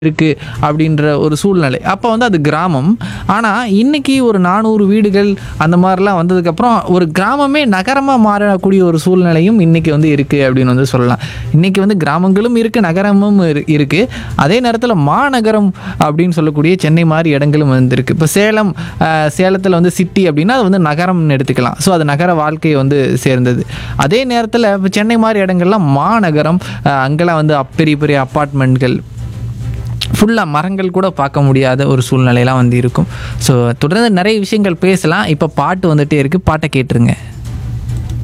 இருக்குது அப்படின்ற ஒரு சூழ்நிலை அப்போ வந்து அது கிராமம் ஆனால் இன்னைக்கு ஒரு நானூறு வீடுகள் அந்த மாதிரிலாம் வந்ததுக்கப்புறம் ஒரு கிராமமே நகரமாக மாறக்கூடிய ஒரு சூழ்நிலையும் இன்னைக்கு வந்து இருக்குது அப்படின்னு வந்து சொல்லலாம் இன்னைக்கு வந்து கிராமங்களும் இருக்குது நகரமும் இரு- இருக்குது அதே நேரத்தில் மாநகரம் அப்படின்னு சொல்லக்கூடிய சென்னை மாதிரி இடங்களும் வந்திருக்கு இப்போ சேலம் அஹ், சேலத்தில் வந்து சிட்டி அப்படின்னா அது வந்து நகரம்னு எடுத்துக்கலாம் ஸோ அது நகர வாழ்க்கையை வந்து சேர்ந்தது அதே நேரத்தில் இப்போ சென்னை மாதிரி இடங்கள்லாம் மாநகரம் அஹ், அங்கெல்லாம் வந்து அப்~ பெரிய பெரிய அப்பார்ட்மெண்ட்கள் ஃபுல்லாக மரங்கள் கூட பார்க்க முடியாத ஒரு சூழ்நிலையெல்லாம் வந்து இருக்கும் ஸோ தொடர்ந்து நிறைய விஷயங்கள் பேசலாம் இப்போ பாட்டு வந்துட்டே இருக்குது பாட்டை கேட்டுருங்க